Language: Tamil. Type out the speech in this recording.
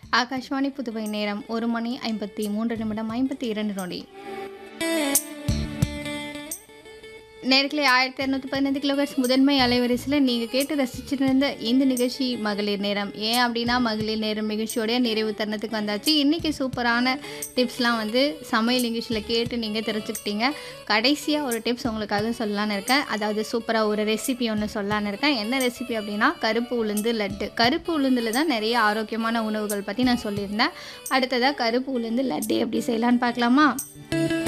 ஆகாஷ்வாணி புதுவை நேரம் ஒரு மணி ஐம்பத்தி மூன்று நிமிடம் ஐம்பத்தி இரண்டு நொடி நேர்களை ஆயிரத்தி இரநூத்தி பதினைந்து கிலோகர்ஸ் முதன்மை அலைவரிசையில் நீங்கள் கேட்டு ரசிச்சிருந்த இந்த நிகழ்ச்சி மகளிர் நேரம் ஏன் அப்படின்னா மகளிர் நேரம் நிகழ்ச்சியோடைய நிறைவு தருணத்துக்கு வந்தாச்சு இன்றைக்கி சூப்பரான டிப்ஸ்லாம் வந்து சமையல் நிகழ்ச்சியில் கேட்டு நீங்கள் தெரிஞ்சுக்கிட்டீங்க கடைசியாக ஒரு டிப்ஸ் உங்களுக்காக சொல்லலான்னு இருக்கேன் அதாவது சூப்பராக ஒரு ரெசிபி ஒன்று சொல்லலான்னு இருக்கேன் என்ன ரெசிபி அப்படின்னா கருப்பு உளுந்து லட்டு கருப்பு உளுந்தில் தான் நிறைய ஆரோக்கியமான உணவுகள் பற்றி நான் சொல்லியிருந்தேன் அடுத்ததாக கருப்பு உளுந்து லட்டு எப்படி செய்யலான்னு பார்க்கலாமா